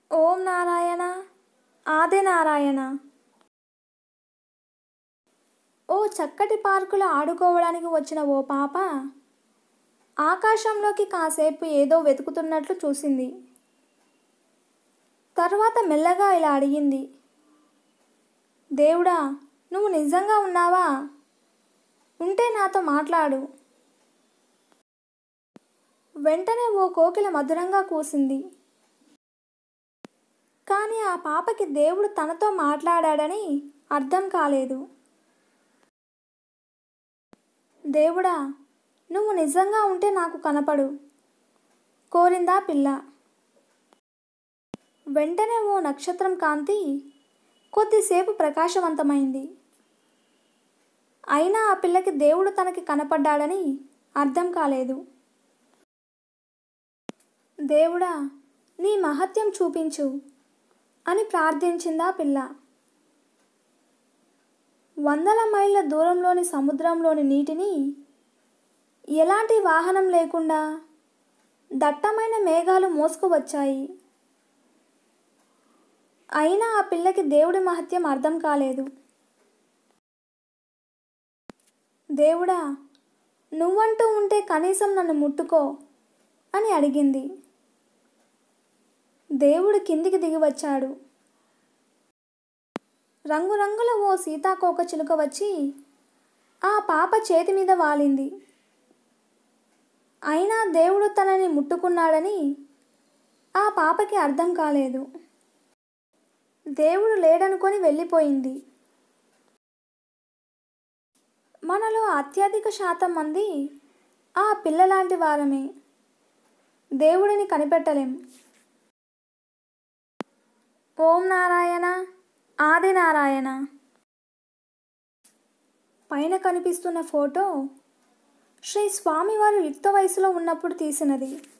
ఓం నారాయణ ఆది నారాయణ ఓ చక్కటి పార్కులో ఆడుకోవడానికి వచ్చిన ఓ పాప ఆకాశంలోకి కాసేపు ఏదో వెతుకుతున్నట్లు చూసింది తరువాత మెల్లగా ఇలా అడిగింది దేవుడా నువ్వు నిజంగా ఉన్నావా ఉంటే నాతో మాట్లాడు వెంటనే ఓ కోకిల మధురంగా కూసింది కానీ ఆ పాపకి దేవుడు తనతో మాట్లాడాడని అర్థం కాలేదు దేవుడా నువ్వు నిజంగా ఉంటే నాకు కనపడు కోరిందా పిల్ల వెంటనే ఓ నక్షత్రం కాంతి కొద్దిసేపు ప్రకాశవంతమైంది అయినా ఆ పిల్లకి దేవుడు తనకి కనపడ్డాడని అర్థం కాలేదు దేవుడా నీ మహత్యం చూపించు అని ప్రార్థించిందా పిల్ల వందల మైళ్ళ దూరంలోని సముద్రంలోని నీటిని ఎలాంటి వాహనం లేకుండా దట్టమైన మేఘాలు మోసుకువచ్చాయి అయినా ఆ పిల్లకి దేవుడి మహత్యం అర్థం కాలేదు దేవుడా నువ్వంటూ ఉంటే కనీసం నన్ను ముట్టుకో అని అడిగింది దేవుడు కిందికి దిగి వచ్చాడు రంగురంగుల ఓ సీతాకోక చిలుక వచ్చి ఆ పాప చేతి మీద వాలింది అయినా దేవుడు తనని ముట్టుకున్నాడని ఆ పాపకి అర్థం కాలేదు దేవుడు లేడనుకొని వెళ్ళిపోయింది మనలో అత్యధిక శాతం మంది ఆ పిల్లలాంటి వారమే దేవుడిని కనిపెట్టలేం ఓం నారాయణ ఆది నారాయణ పైన కనిపిస్తున్న ఫోటో శ్రీ స్వామివారు యుక్త వయసులో ఉన్నప్పుడు తీసినది